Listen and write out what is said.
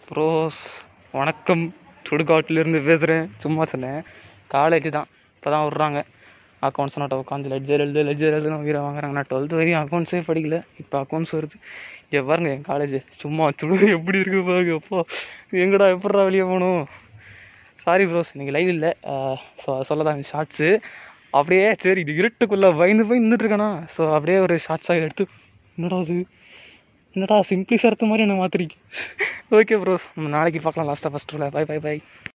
pros வணக்கம் சுடுகாட்டிலிருந்து பேசுகிறேன் சும்மா சொன்னேன் காலேஜ் தான் இப்போ தான் விட்றாங்க அக்கௌண்ட்ஸ் நாட்ட உட்காந்து லெட்ஜர் எழுது லெட்ஜர் எழுதுன்னு உயிரை வாங்குறாங்க நான் டுவெல்த்து வரையும் அக்கௌண்ட்ஸே படிக்கல இப்போ அக்கௌண்ட்ஸ் வருது இங்கே பாருங்க என் காலேஜ் சும்மா சுடு எப்படி இருக்கு பாருங்க அப்போ எங்கடா எப்படா வெளியே போகணும் சாரி ப்ரோஸ் இன்னைக்கு லைவ் இல்லை ஸோ சொல்ல தான் ஷார்ட்ஸு அப்படியே சரி இது இருட்டுக்குள்ளே பயந்து போய் நின்றுட்டு இருக்கேனா ஸோ அப்படியே ஒரு ஷார்ட்ஸாக எடுத்து என்னடா அது என்னடா சிம்பிளி சரத்து மாதிரி என்ன மாத்திரிக்கு ஓகே ப்ரோஸ் நம்ம நாளைக்கு பார்க்கலாம் லாஸ்ட்டாக ஃபஸ்ட்டு பை பை பை